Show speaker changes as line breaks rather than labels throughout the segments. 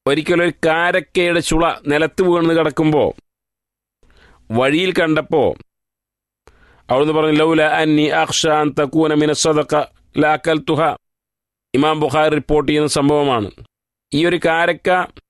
ഒരിക്കലൊരു കാരക്കയുടെ ചുള നിലത്ത് വീണ് കിടക്കുമ്പോൾ വഴിയിൽ കണ്ടപ്പോൾ അവിടുന്ന് പറഞ്ഞു ലൗല അന്നി അക്ഷാൻ തക്കൂന മിന സദക്ക ലാക്കൽ തുഹ ഇമാം ബുഖാരി റിപ്പോർട്ട് ചെയ്യുന്ന സംഭവമാണ് ഈ ഒരു കാരക്ക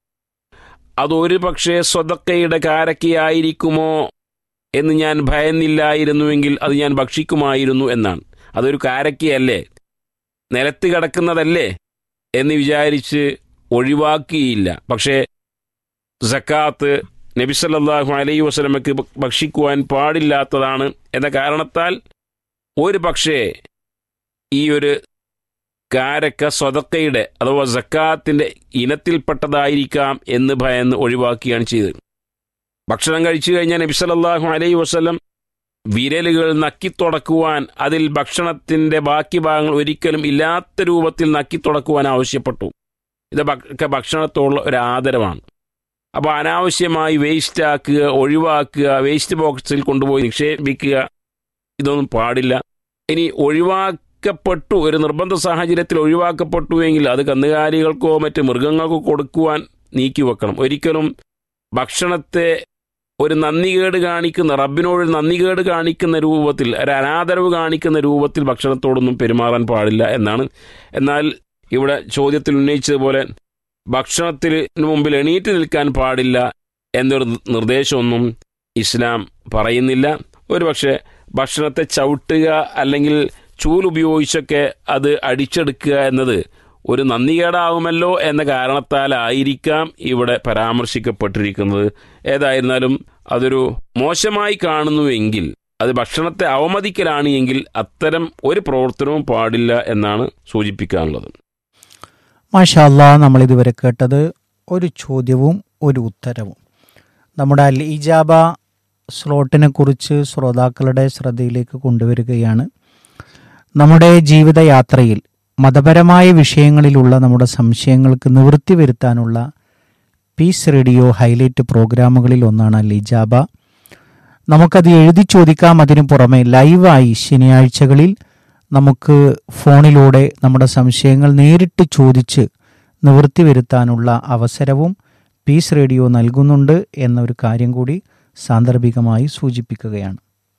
അത് ഒരു പക്ഷേ സ്വതക്കയുടെ കാരക്കയായിരിക്കുമോ എന്ന് ഞാൻ ഭയന്നില്ലായിരുന്നുവെങ്കിൽ അത് ഞാൻ ഭക്ഷിക്കുമായിരുന്നു എന്നാണ് അതൊരു കാരക്കയല്ലേ നിലത്ത് കിടക്കുന്നതല്ലേ എന്ന് വിചാരിച്ച് ഒഴിവാക്കിയില്ല പക്ഷേ സക്കാത്ത് നബി സല്ലല്ലാഹു അലൈഹി വസല്ലമയ്ക്ക് ഭക്ഷിക്കുവാൻ പാടില്ലാത്തതാണ് എന്ന കാരണത്താൽ ഒരു പക്ഷേ ഈ ഒരു കാരക്ക സ്വതക്കയുടെ അഥവാ സക്കാത്തിൻ്റെ ഇനത്തിൽപ്പെട്ടതായിരിക്കാം എന്ന് ഭയന്ന് ഒഴിവാക്കുകയാണ് ചെയ്തത് ഭക്ഷണം കഴിച്ചു കഴിഞ്ഞാൽ നബി സല്ലല്ലാഹു അലൈഹി വസല്ലം വിരലുകൾ നക്കിത്തുടക്കുവാൻ അതിൽ ഭക്ഷണത്തിൻ്റെ ബാക്കി ഭാഗങ്ങൾ ഒരിക്കലും ഇല്ലാത്ത രൂപത്തിൽ നക്കിത്തുടക്കുവാൻ ആവശ്യപ്പെട്ടു ഇത് ഭ- ഭക്ഷണത്തോടുള്ള ഒരു ആദരവാണ് അപ്പോൾ അനാവശ്യമായി വേസ്റ്റ് ആക്കുക ഒഴിവാക്കുക വേസ്റ്റ് ബോക്സിൽ കൊണ്ടുപോയി നിക്ഷേപിക്കുക ഇതൊന്നും പാടില്ല ഇനി ഒഴിവാക്കപ്പെട്ടു ഒരു നിർബന്ധ സാഹചര്യത്തിൽ ഒഴിവാക്കപ്പെട്ടു എങ്കിൽ അത് കന്നുകാലികൾക്കോ മറ്റ് മൃഗങ്ങൾക്കോ കൊടുക്കുവാൻ നീക്കി വെക്കണം ഒരിക്കലും ഭക്ഷണത്തെ ഒരു നന്ദികേട് കാണിക്കുന്ന റബ്ബിനോട് ഒരു നന്ദികേട് കാണിക്കുന്ന രൂപത്തിൽ ഒരു അനാദരവ് കാണിക്കുന്ന രൂപത്തിൽ ഭക്ഷണത്തോടൊന്നും പെരുമാറാൻ പാടില്ല എന്നാണ് എന്നാൽ ഇവിടെ ചോദ്യത്തിൽ ഉന്നയിച്ചതുപോലെ ഭക്ഷണത്തിന് മുമ്പിൽ എണീറ്റ് നിൽക്കാൻ പാടില്ല എന്നൊരു നിർദ്ദേശമൊന്നും ഇസ്ലാം പറയുന്നില്ല ഒരുപക്ഷെ ഭക്ഷണത്തെ ചവിട്ടുക അല്ലെങ്കിൽ ചൂലുപയോഗിച്ചൊക്കെ അത് അടിച്ചെടുക്കുക എന്നത് ഒരു നന്ദികേടാവുമല്ലോ എന്ന കാരണത്താലായിരിക്കാം ഇവിടെ പരാമർശിക്കപ്പെട്ടിരിക്കുന്നത് ഏതായിരുന്നാലും അതൊരു മോശമായി കാണുന്നുവെങ്കിൽ അത് ഭക്ഷണത്തെ അവമതിക്കലാണ് എങ്കിൽ അത്തരം ഒരു പ്രവർത്തനവും പാടില്ല എന്നാണ് സൂചിപ്പിക്കാനുള്ളത്
മാഷാല്ലാ നമ്മൾ ഇതുവരെ കേട്ടത് ഒരു ചോദ്യവും ഒരു ഉത്തരവും നമ്മുടെ അൽ ഇജാബ സ്ലോട്ടിനെ കുറിച്ച് ശ്രോതാക്കളുടെ ശ്രദ്ധയിലേക്ക് കൊണ്ടുവരികയാണ് നമ്മുടെ ജീവിതയാത്രയിൽ മതപരമായ വിഷയങ്ങളിലുള്ള നമ്മുടെ സംശയങ്ങൾക്ക് നിവൃത്തി വരുത്താനുള്ള പീസ് റേഡിയോ ഹൈലൈറ്റ് പ്രോഗ്രാമുകളിൽ ഒന്നാണ് അൽ ഇജാബ നമുക്കത് എഴുതി ചോദിക്കാം അതിനു പുറമെ ലൈവായി ശനിയാഴ്ചകളിൽ നമുക്ക് ഫോണിലൂടെ നമ്മുടെ സംശയങ്ങൾ നേരിട്ട് ചോദിച്ച് നിവൃത്തി വരുത്താനുള്ള അവസരവും പീസ് റേഡിയോ നൽകുന്നുണ്ട് എന്നൊരു കാര്യം കൂടി സാന്ദർഭികമായി സൂചിപ്പിക്കുകയാണ്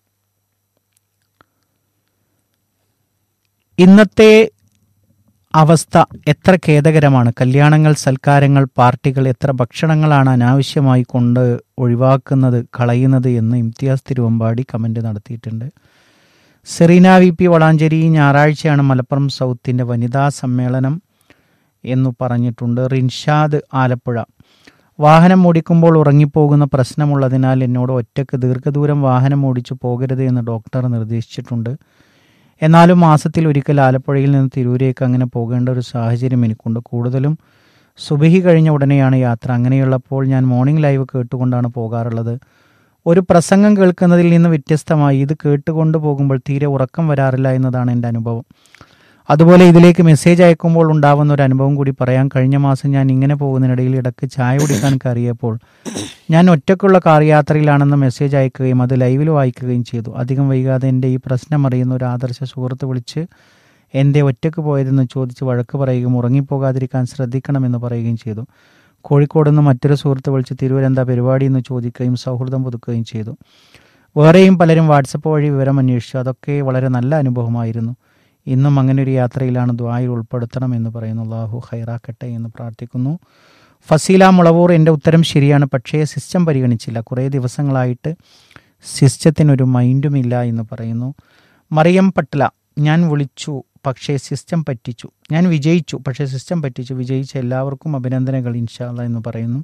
ഇന്നത്തെ അവസ്ഥ എത്ര ഖേദകരമാണ് കല്യാണങ്ങൾ സൽക്കാരങ്ങൾ പാർട്ടികൾ എത്ര ഭക്ഷണങ്ങളാണ് അനാവശ്യമായി കൊണ്ട് ഒഴിവാക്കുന്നത് കളയുന്നത് എന്ന് ഇംതിയാസ് തിരുവമ്പാടി കമൻ്റ് നടത്തിയിട്ടുണ്ട് സെറീന വി പി വളാഞ്ചേരി ഞായറാഴ്ചയാണ് മലപ്പുറം സൗത്തിൻ്റെ വനിതാ സമ്മേളനം എന്നു പറഞ്ഞിട്ടുണ്ട് റിൻഷാദ് ആലപ്പുഴ വാഹനം ഓടിക്കുമ്പോൾ ഉറങ്ങിപ്പോകുന്ന പ്രശ്നമുള്ളതിനാൽ എന്നോട് ഒറ്റയ്ക്ക് ദീർഘദൂരം വാഹനം ഓടിച്ചു പോകരുത് എന്ന് ഡോക്ടർ നിർദ്ദേശിച്ചിട്ടുണ്ട് എന്നാലും മാസത്തിൽ ഒരിക്കൽ ആലപ്പുഴയിൽ നിന്ന് തിരൂരേക്ക് അങ്ങനെ പോകേണ്ട ഒരു സാഹചര്യം എനിക്കുണ്ട് കൂടുതലും സുബഹി കഴിഞ്ഞ ഉടനെയാണ് യാത്ര അങ്ങനെയുള്ളപ്പോൾ ഞാൻ മോർണിംഗ് ലൈവ് കേട്ടുകൊണ്ടാണ് പോകാറുള്ളത് ഒരു പ്രസംഗം കേൾക്കുന്നതിൽ നിന്ന് വ്യത്യസ്തമായി ഇത് കേട്ടുകൊണ്ട് പോകുമ്പോൾ തീരെ ഉറക്കം വരാറില്ല എന്നതാണ് എൻ്റെ അനുഭവം അതുപോലെ ഇതിലേക്ക് മെസ്സേജ് അയക്കുമ്പോൾ ഉണ്ടാവുന്ന ഒരു അനുഭവം കൂടി പറയാം കഴിഞ്ഞ മാസം ഞാൻ ഇങ്ങനെ പോകുന്നതിനിടയിൽ ഇടയ്ക്ക് ചായ കുടിക്കാൻ കയറിയപ്പോൾ ഞാൻ ഒറ്റയ്ക്കുള്ള കാർ യാത്രയിലാണെന്ന് മെസ്സേജ് അയക്കുകയും അത് ലൈവിൽ വായിക്കുകയും ചെയ്തു അധികം വൈകാതെ എൻ്റെ ഈ പ്രശ്നം അറിയുന്ന ഒരു ആദർശ സുഹൃത്ത് വിളിച്ച് എൻ്റെ ഒറ്റയ്ക്ക് പോയതെന്ന് ചോദിച്ച് വഴക്ക് പറയുകയും ഉറങ്ങിപ്പോകാതിരിക്കാൻ ശ്രദ്ധിക്കണമെന്ന് പറയുകയും ചെയ്തു കോഴിക്കോട് നിന്ന് മറ്റൊരു സുഹൃത്ത് വിളിച്ച് തിരുവനന്ത പരിപാടി എന്ന് ചോദിക്കുകയും സൗഹൃദം പുതുക്കുകയും ചെയ്തു വേറെയും പലരും വാട്സപ്പ് വഴി വിവരം അന്വേഷിച്ചു അതൊക്കെ വളരെ നല്ല അനുഭവമായിരുന്നു ഇന്നും അങ്ങനെ ഒരു യാത്രയിലാണ് ദ്വായിൽ ഉൾപ്പെടുത്തണം എന്ന് പറയുന്നു അള്ളാഹു ഹൈറാക്കട്ടെ എന്ന് പ്രാർത്ഥിക്കുന്നു ഫസീല മുളവൂർ എൻ്റെ ഉത്തരം ശരിയാണ് പക്ഷേ സിസ്റ്റം പരിഗണിച്ചില്ല കുറേ ദിവസങ്ങളായിട്ട് സിസ്റ്റത്തിനൊരു മൈൻഡുമില്ല എന്ന് പറയുന്നു മറിയം പട്ല ഞാൻ വിളിച്ചു പക്ഷേ സിസ്റ്റം പറ്റിച്ചു ഞാൻ വിജയിച്ചു പക്ഷേ സിസ്റ്റം പറ്റിച്ചു വിജയിച്ച എല്ലാവർക്കും അഭിനന്ദനങ്ങൾ ഇൻഷാല്ല എന്ന് പറയുന്നു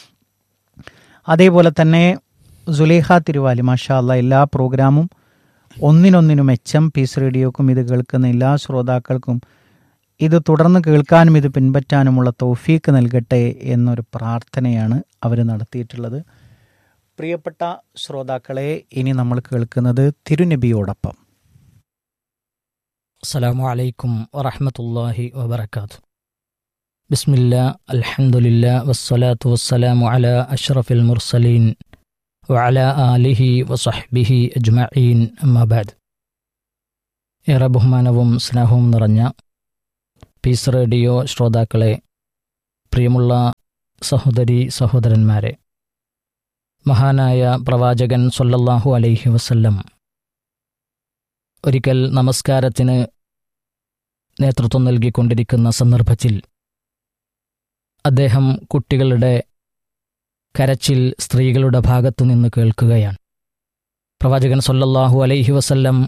അതേപോലെ തന്നെ സുലേഖ തിരുവാലി മാഷാ അല്ല എല്ലാ പ്രോഗ്രാമും ഒന്നിനൊന്നിനു മെച്ചം പീസ് റേഡിയോക്കും ഇത് കേൾക്കുന്ന എല്ലാ ശ്രോതാക്കൾക്കും ഇത് തുടർന്ന് കേൾക്കാനും ഇത് പിൻപറ്റാനുമുള്ള തൗഫീക്ക് നൽകട്ടെ എന്നൊരു പ്രാർത്ഥനയാണ് അവർ നടത്തിയിട്ടുള്ളത് പ്രിയപ്പെട്ട ശ്രോതാക്കളെ ഇനി നമ്മൾ കേൾക്കുന്നത് തിരുനബിയോടൊപ്പം
السلام عليكم ورحمة الله وبركاته بسم الله الحمد لله والصلاة والسلام على أشرف المرسلين وعلى آله وصحبه أجمعين أما بعد ഏറെ ബഹുമാനവും സ്നേഹവും നിറഞ്ഞ പീസ് റേഡിയോ ശ്രോതാക്കളെ പ്രിയമുള്ള സഹോദരി സഹോദരന്മാരെ മഹാനായ പ്രവാചകൻ സൊല്ലല്ലാഹു അലൈഹി വസല്ലം ഒരിക്കൽ നമസ്കാരത്തിന് നേതൃത്വം നൽകിക്കൊണ്ടിരിക്കുന്ന സന്ദർഭത്തിൽ അദ്ദേഹം കുട്ടികളുടെ കരച്ചിൽ സ്ത്രീകളുടെ ഭാഗത്തു നിന്ന് കേൾക്കുകയാണ് പ്രവാചകൻ സൊല്ലല്ലാഹു അലൈഹി വസല്ലം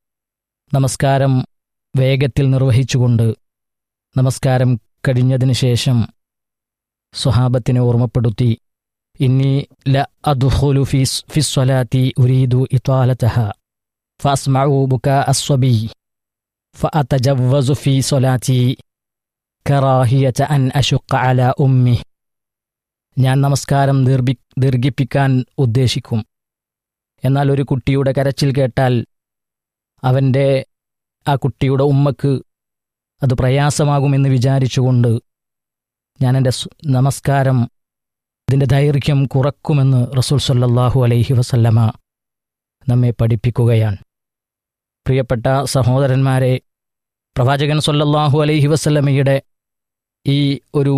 നമസ്കാരം വേഗത്തിൽ നിർവഹിച്ചുകൊണ്ട് നമസ്കാരം കഴിഞ്ഞതിന് ശേഷം സ്വഹാബത്തിനെ ഓർമ്മപ്പെടുത്തി ഇന്നി ല അദ്ഖുലു ഫി ഫിസ്വലാത്തി ഉരീദു ഇത്വാലതഹ ഫഅസ്മഉ ബുകാ അസ്വബി ഫഅതജവ്വസു ഫി സ്വലാത്തി കറാഹിയത അൻ അശുഖ അല ഉമ്മി ഞാൻ നമസ്കാരം ദീർഘി ദീർഘിപ്പിക്കാൻ ഉദ്ദേശിക്കും എന്നാൽ ഒരു കുട്ടിയുടെ കരച്ചിൽ കേട്ടാൽ അവൻ്റെ ആ കുട്ടിയുടെ ഉമ്മക്ക് അത് പ്രയാസമാകുമെന്ന് വിചാരിച്ചുകൊണ്ട് ഞാൻ എൻ്റെ നമസ്കാരം അതിൻ്റെ ദൈർഘ്യം കുറക്കുമെന്ന് റസൂൽ സല്ലല്ലാഹു അലൈഹി വസല്ലമ നമ്മെ പഠിപ്പിക്കുകയാണ് പ്രിയപ്പെട്ട സഹോദരന്മാരെ പ്രവാചകൻ സല്ലല്ലാഹു അലൈഹി വസല്ലമയുടെ ഈ ഒരു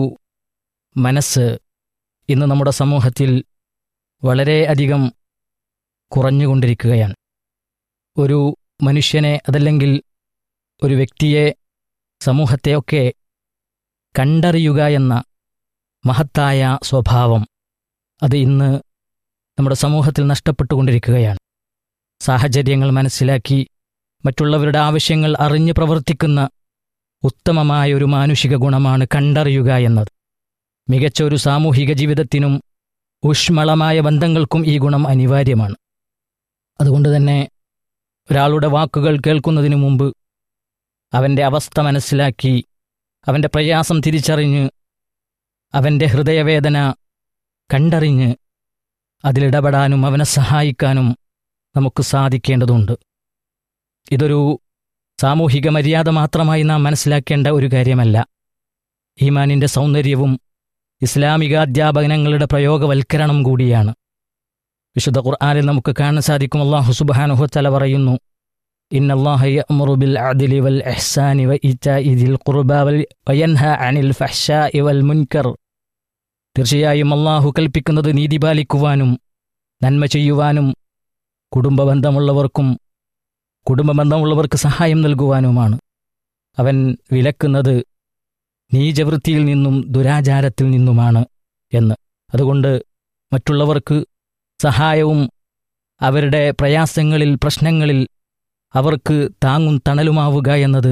മനസ്സ് ഇന്ന് നമ്മുടെ സമൂഹത്തിൽ വളരെയധികം കുറഞ്ഞുകൊണ്ടിരിക്കുകയാണ് ഒരു മനുഷ്യനെ അതല്ലെങ്കിൽ ഒരു വ്യക്തിയെ സമൂഹത്തെയൊക്കെ കണ്ടറിയുക എന്ന മഹത്തായ സ്വഭാവം അത് ഇന്ന് നമ്മുടെ സമൂഹത്തിൽ നഷ്ടപ്പെട്ടുകൊണ്ടിരിക്കുകയാണ് സാഹചര്യങ്ങൾ മനസ്സിലാക്കി മറ്റുള്ളവരുടെ ആവശ്യങ്ങൾ അറിഞ്ഞു പ്രവർത്തിക്കുന്ന ഉത്തമമായ ഒരു മാനുഷിക ഗുണമാണ് കണ്ടറിയുക എന്നത് മികച്ച ഒരു സാമൂഹിക ജീവിതത്തിനും ഊഷ്മളമായ ബന്ധങ്ങൾക്കും ഈ ഗുണം അനിവാര്യമാണ് അതുകൊണ്ട് തന്നെ ഒരാളുടെ വാക്കുകൾ കേൾക്കുന്നതിനു മുമ്പ് അവൻ്റെ അവസ്ഥ മനസ്സിലാക്കി അവൻ്റെ പ്രയാസം തിരിച്ചറിഞ്ഞ് അവൻ്റെ ഹൃദയവേദന കണ്ടറിഞ്ഞ് അതിലിടപെടാനും അവനെ സഹായിക്കാനും നമുക്ക് സാധിക്കേണ്ടതുണ്ട് ഇതൊരു സാമൂഹിക മര്യാദ മാത്രമായി നാം മനസ്സിലാക്കേണ്ട ഒരു കാര്യമല്ല ഈമാനിൻ്റെ സൗന്ദര്യവും ഇസ്ലാമിക അധ്യാപനങ്ങളുടെ പ്രയോഗവൽക്കരണം കൂടിയാണ് വിശുദ്ധ ഖുർആാനിൽ നമുക്ക് കാണാൻ സാധിക്കും അള്ളാഹു സുബാനുഹത്തല പറയുന്നു ഇന്നല്ലാഹ യഅ്മുറു ബിൽ അദ്ലി വൽ ഇഹ്സാനി വ ഇതാഇ ദിൽ ഖുർബാ വൽ വയൻഹ അനിൽ ഫഹ്ശാഇ വൽ മുൻകർ തീർച്ചയായും അള്ളാഹു കൽപ്പിക്കുന്നത് നീതി പാലിക്കുവാനും നന്മ ചെയ്യുവാനും കുടുംബബന്ധമുള്ളവർക്കും കുടുംബബന്ധമുള്ളവർക്ക് സഹായം നൽകുവാനുമാണ് അവൻ വിലക്കുന്നത് നീചവൃത്തിയിൽ നിന്നും ദുരാചാരത്തിൽ നിന്നുമാണ് എന്ന് അതുകൊണ്ട് മറ്റുള്ളവർക്ക് സഹായവും അവരുടെ പ്രയാസങ്ങളിൽ പ്രശ്നങ്ങളിൽ അവർക്ക് താങ്ങും തണലുമാവുക എന്നത്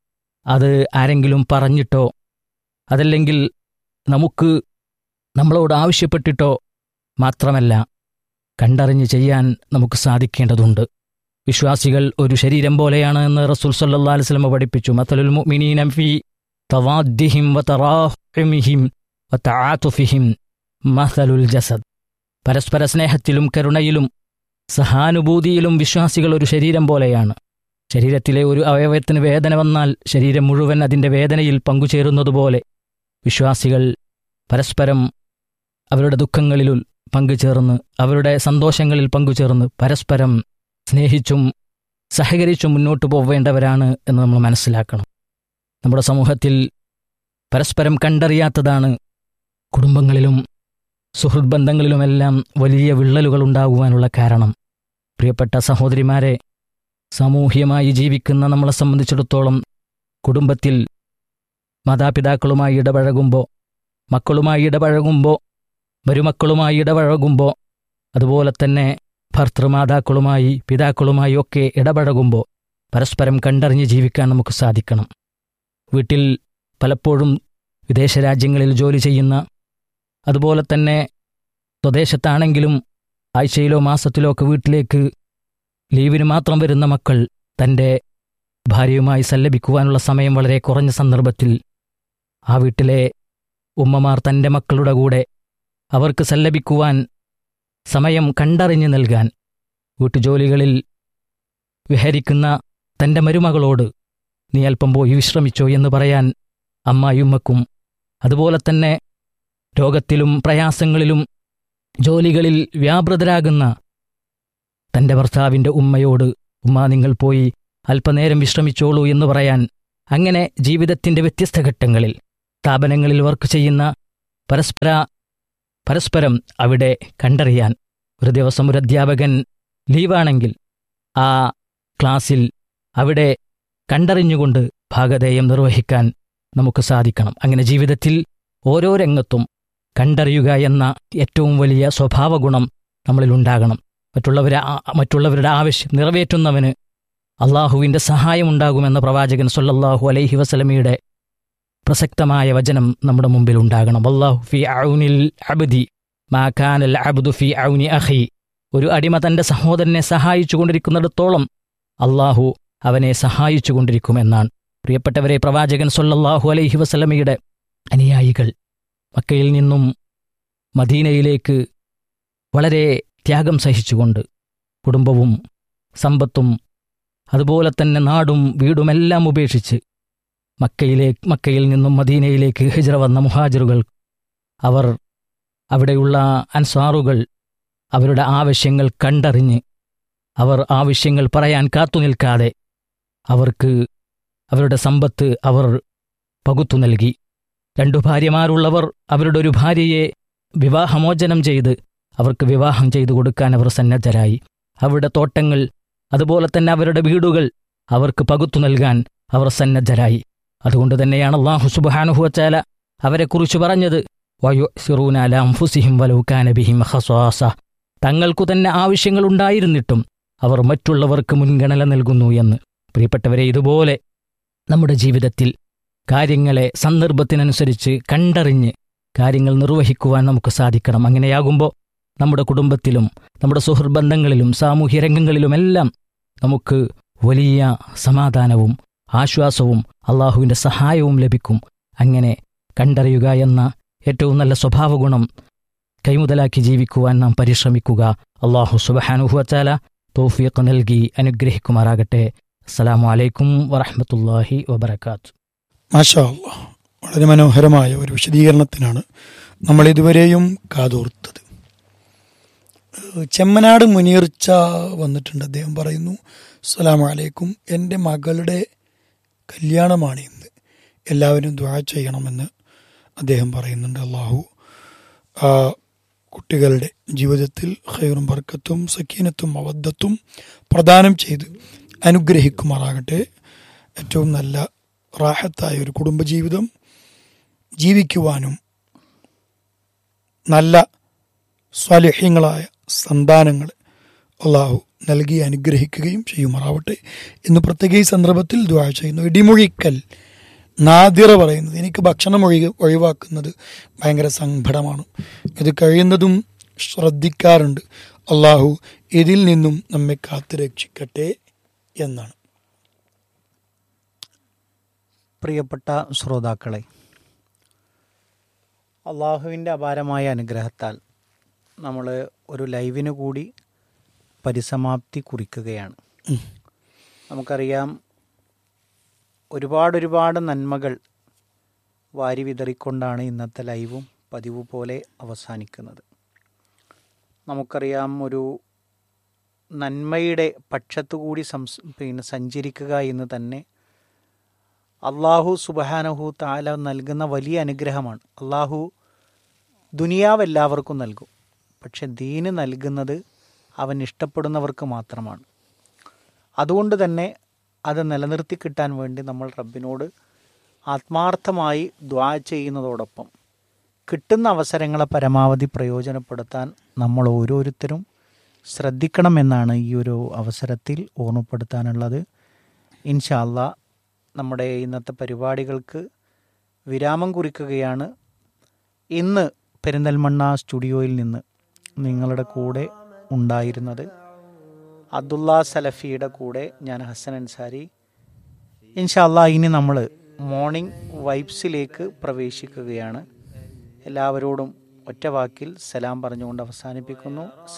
അത് ആരെങ്കിലും പറഞ്ഞിട്ടോ അതല്ലെങ്കിൽ നമുക്ക് നമ്മളോട് ആവശ്യപ്പെട്ടിട്ടോ മാത്രമല്ല കണ്ടറിഞ്ഞ് ചെയ്യാൻ നമുക്ക് സാധിക്കേണ്ടതുണ്ട് വിശ്വാസികൾ ഒരു ശരീരം പോലെയാണ് എന്ന് റസൂൽ സല്ലാ അലിസ്ലമ പഠിപ്പിച്ചു മത്തലുൽ മുഅ്മിനീന ഫി തവാദ്ദിഹിം വതറാഹിമിഹിം വതആതുഫിഹിം മസലുൽ ജസദ് പരസ്പര സ്നേഹത്തിലും കരുണയിലും സഹാനുഭൂതിയിലും വിശ്വാസികൾ ഒരു ശരീരം പോലെയാണ് ശരീരത്തിലെ ഒരു അവയവത്തിന് വേദന വന്നാൽ ശരീരം മുഴുവൻ അതിൻ്റെ വേദനയിൽ പങ്കുചേരുന്നതുപോലെ വിശ്വാസികൾ പരസ്പരം അവരുടെ ദുഃഖങ്ങളിൽ പങ്കുചേർന്ന് അവരുടെ സന്തോഷങ്ങളിൽ പങ്കുചേർന്ന് പരസ്പരം സ്നേഹിച്ചും സഹകരിച്ചും മുന്നോട്ട് പോവേണ്ടവരാണ് എന്ന് നമ്മൾ മനസ്സിലാക്കണം നമ്മുടെ സമൂഹത്തിൽ പരസ്പരം കണ്ടറിയാത്തതാണ് കുടുംബങ്ങളിലും സുഹൃത് ബന്ധങ്ങളിലുമെല്ലാം വലിയ വിള്ളലുകൾ ഉണ്ടാകുവാനുള്ള കാരണം പ്രിയപ്പെട്ട സഹോദരിമാരെ സാമൂഹ്യമായി ജീവിക്കുന്ന നമ്മളെ സംബന്ധിച്ചിടത്തോളം കുടുംബത്തിൽ മാതാപിതാക്കളുമായി ഇടപഴകുമ്പോൾ മക്കളുമായി ഇടപഴകുമ്പോൾ മരുമക്കളുമായി ഇടപഴകുമ്പോൾ അതുപോലെ തന്നെ ഭർത്തൃമാതാക്കളുമായി പിതാക്കളുമായി ഒക്കെ ഇടപഴകുമ്പോൾ പരസ്പരം കണ്ടറിഞ്ഞ് ജീവിക്കാൻ നമുക്ക് സാധിക്കണം വീട്ടിൽ പലപ്പോഴും വിദേശ രാജ്യങ്ങളിൽ ജോലി ചെയ്യുന്ന അതുപോലെ തന്നെ സ്വദേശത്താണെങ്കിലും ആഴ്ചയിലോ മാസത്തിലോ ഒക്കെ വീട്ടിലേക്ക് ലീവിന് മാത്രം വരുന്ന മക്കൾ തൻ്റെ ഭാര്യയുമായി സല്ലപിക്കുവാനുള്ള സമയം വളരെ കുറഞ്ഞ സന്ദർഭത്തിൽ ആ വീട്ടിലെ ഉമ്മമാർ തൻ്റെ മക്കളുടെ കൂടെ അവർക്ക് സല്ലപിക്കുവാൻ സമയം കണ്ടറിഞ്ഞു നൽകാൻ വീട്ടുജോലികളിൽ വിഹരിക്കുന്ന തൻ്റെ മരുമകളോട് നീ അല്പം പോയി വിശ്രമിച്ചോ എന്ന് പറയാൻ അമ്മായുമ്മക്കും അതുപോലെ തന്നെ രോഗത്തിലും പ്രയാസങ്ങളിലും ജോലികളിൽ വ്യാപൃതരാകുന്ന തൻ്റെ ഭർത്താവിൻ്റെ ഉമ്മയോട് ഉമ്മ നിങ്ങൾ പോയി അല്പനേരം വിശ്രമിച്ചോളൂ എന്ന് പറയാൻ അങ്ങനെ ജീവിതത്തിൻ്റെ വ്യത്യസ്ത ഘട്ടങ്ങളിൽ സ്ഥാപനങ്ങളിൽ വർക്ക് ചെയ്യുന്ന പരസ്പര പരസ്പരം അവിടെ കണ്ടറിയാൻ ഒരു ദിവസം ഒരു അധ്യാപകൻ ലീവാണെങ്കിൽ ആ ക്ലാസ്സിൽ അവിടെ കണ്ടറിഞ്ഞുകൊണ്ട് ഭാഗധേയം നിർവഹിക്കാൻ നമുക്ക് സാധിക്കണം അങ്ങനെ ജീവിതത്തിൽ ഓരോ രംഗത്തും കണ്ടറിയുക എന്ന ഏറ്റവും വലിയ സ്വഭാവഗുണം നമ്മളിൽ ഉണ്ടാകണം മറ്റുള്ളവരെ ആ- മറ്റുള്ളവരുടെ ആവശ്യം നിറവേറ്റുന്നവന് അള്ളാഹുവിൻ്റെ സഹായം ഉണ്ടാകുമെന്ന പ്രവാചകൻ സല്ലല്ലാഹു അലൈഹി വസല്ലമയുടെ പ്രസക്തമായ വചനം നമ്മുടെ മുമ്പിൽ ഉണ്ടാകണം അള്ളാഹു ഫി ഔനിൽ അബ്ദി മാ കാനൽ അബ്ദു ഫി ഔനി അഖി ഒരു അടിമ തന്റെ സഹോദരനെ സഹായിച്ചു കൊണ്ടിരിക്കുന്നിടത്തോളം അള്ളാഹു അവനെ സഹായിച്ചു കൊണ്ടിരിക്കുമെന്നാണ് പ്രിയപ്പെട്ടവരെ പ്രവാചകൻ സല്ലല്ലാഹു അലൈഹി വസല്ലമയുടെ അനുയായികൾ മക്കയിൽ നിന്നും മദീനയിലേക്ക് വളരെ ത്യാഗം സഹിച്ചുകൊണ്ട് കുടുംബവും സമ്പത്തും അതുപോലെ തന്നെ നാടും വീടുമെല്ലാം ഉപേക്ഷിച്ച് മക്കയിലെ മക്കയിൽ നിന്നും മദീനയിലേക്ക് ഹിജ്റ വന്ന മുഹാജിറുകൾ അവർ അവിടെയുള്ള അൻസാറുകൾ അവരുടെ ആവശ്യങ്ങൾ കണ്ടറിഞ്ഞ് അവർ ആവശ്യങ്ങൾ പറയാൻ കാത്തുനിൽക്കാതെ അവർക്ക് അവരുടെ സമ്പത്ത് അവർ പകുത്തു നൽകി രണ്ടു ഭാര്യമാരുള്ളവർ അവരുടെ ഒരു ഭാര്യയെ വിവാഹമോചനം ചെയ്ത് അവർക്ക് വിവാഹം ചെയ്തു കൊടുക്കാൻ അവർ സന്നദ്ധരായി അവരുടെ തോട്ടങ്ങൾ അതുപോലെ തന്നെ അവരുടെ വീടുകൾ അവർക്ക് പകുത്തു നൽകാൻ അവർ സന്നദ്ധരായി അതുകൊണ്ട് തന്നെയാണ് അള്ളാഹു സുബാനുഹുവച്ചാല അവരെക്കുറിച്ച് പറഞ്ഞത് വയുസിറൂനാലാംഫുസിഹിം വലൗക്കാനബിഹിം ഹസ്വാസ തങ്ങൾക്കു തന്നെ ആവശ്യങ്ങളുണ്ടായിരുന്നിട്ടും അവർ മറ്റുള്ളവർക്ക് മുൻഗണന നൽകുന്നു എന്ന് പ്രിയപ്പെട്ടവരെ ഇതുപോലെ നമ്മുടെ ജീവിതത്തിൽ കാര്യങ്ങളെ സന്ദർഭത്തിനനുസരിച്ച് കണ്ടറിഞ്ഞ് കാര്യങ്ങൾ നിർവഹിക്കുവാൻ നമുക്ക് സാധിക്കണം അങ്ങനെയാകുമ്പോൾ നമ്മുടെ കുടുംബത്തിലും നമ്മുടെ സുഹൃബന്ധങ്ങളിലും സാമൂഹ്യ രംഗങ്ങളിലുമെല്ലാം നമുക്ക് വലിയ സമാധാനവും ആശ്വാസവും അള്ളാഹുവിൻ്റെ സഹായവും ലഭിക്കും അങ്ങനെ കണ്ടറിയുക എന്ന ഏറ്റവും നല്ല സ്വഭാവഗുണം കൈമുതലാക്കി ജീവിക്കുവാൻ നാം പരിശ്രമിക്കുക അള്ളാഹു സുബഹാനുഹുവച്ചാല തൗഫീഖ് നൽകി അനുഗ്രഹിക്കുമാറാകട്ടെ അസ്സലാമു അലൈക്കും വറഹ്മത്തുള്ളാഹി വബർക്കാത്തു
മാഷാ അല്ലാ. വളരെ മനോഹരമായ ഒരു വിശദീകരണത്തിനാണ് നമ്മൾ ഇതുവരെയും കാതോർത്തത് ഏഹ് ചെമ്മനാട് മുനീർച്ച വന്നിട്ടുണ്ട് അദ്ദേഹം പറയുന്നു അസ്സലാമു അലൈക്കും എൻ്റെ മകളുടെ കല്യാണമാണ് ഇന്ന് എല്ലാവരും ദ്വാ ചെയ്യണമെന്ന് അദ്ദേഹം പറയുന്നുണ്ട് അള്ളാഹു ആ കുട്ടികളുടെ ജീവിതത്തിൽ ഹൈറും ബർക്കത്തും സക്കീനത്തും അവദ്ധത്തും പ്രദാനം ചെയ്ത് അനുഗ്രഹിക്കുമാറാകട്ടെ ഏറ്റവും നല്ല റാഹത്തായ ഒരു കുടുംബജീവിതം ജീവിക്കുവാനും നല്ല സ്വലഹ്യങ്ങളായ സന്താനങ്ങൾ അള്ളാഹു നൽകി അനുഗ്രഹിക്കുകയും ചെയ്യുമാറാവട്ടെ എന്ന് പ്രത്യേക ഈ സന്ദർഭത്തിൽ ദ്വാ ചെയ്യുന്നു ഇടിമൊഴിക്കൽ നാദിറ പറയുന്നത് എനിക്ക് ഭക്ഷണം ഒഴി ഒഴിവാക്കുന്നത് ഭയങ്കര സങ്കടമാണ് ഇത് കഴിയുന്നതും ശ്രദ്ധിക്കാറുണ്ട് അള്ളാഹു ഇതിൽ നിന്നും നമ്മെ കാത്തു രക്ഷിക്കട്ടെ എന്നാണ്
പ്രിയപ്പെട്ട ശ്രോതാക്കളെ അള്ളാഹുവിൻ്റെ അപാരമായ അനുഗ്രഹത്താൽ നമ്മൾ ഒരു ലൈവിന് കൂടി പരിസമാപ്തി കുറിക്കുകയാണ്
ഉം.
നമുക്കറിയാം ഒരുപാട് ഒരുപാട് നന്മകൾ വാരി വിതറിക്കൊണ്ടാണ് ഇന്നത്തെ ലൈവും പതിവ് പോലെ അവസാനിക്കുന്നത് നമുക്കറിയാം ഒരു നന്മയുടെ പക്ഷത്തു കൂടി സംസ് പിന്നെ സഞ്ചരിക്കുക എന്ന് തന്നെ അള്ളാഹു സുബഹാനഹു താല നൽകുന്ന വലിയ അനുഗ്രഹമാണ് അള്ളാഹു ദുനിയാവ് എല്ലാവർക്കും നൽകും പക്ഷെ ദീന് നൽകുന്നത് അവൻ ഇഷ്ടപ്പെടുന്നവർക്ക് മാത്രമാണ് അതുകൊണ്ട് തന്നെ അത് നിലനിർത്തി കിട്ടാൻ വേണ്ടി നമ്മൾ റബ്ബിനോട് ആത്മാർത്ഥമായി ദ്വാ ചെയ്യുന്നതോടൊപ്പം കിട്ടുന്ന അവസരങ്ങളെ പരമാവധി പ്രയോജനപ്പെടുത്താൻ നമ്മൾ ഓരോരുത്തരും ശ്രദ്ധിക്കണമെന്നാണ് ഈ ഒരു അവസരത്തിൽ ഓർമ്മപ്പെടുത്താനുള്ളത് ഇൻഷാല്ല നമ്മുടെ ഇന്നത്തെ പരിപാടികൾക്ക് വിരാമം കുറിക്കുകയാണ് ഇന്ന് പെരിന്തൽമണ്ണ സ്റ്റുഡിയോയിൽ നിന്ന് നിങ്ങളുടെ കൂടെ ഉണ്ടായിരുന്നത് അബ്ദുള്ള സലഫിയുടെ കൂടെ ഞാൻ ഹസൻ അൻസാരി ഇൻഷാല്ല ഇനി നമ്മൾ മോർണിംഗ് വൈബ്സിലേക്ക് പ്രവേശിക്കുകയാണ് എല്ലാവരോടും ഒറ്റ വാക്കിൽ സലാം പറഞ്ഞുകൊണ്ട് അവസാനിപ്പിക്കുന്നു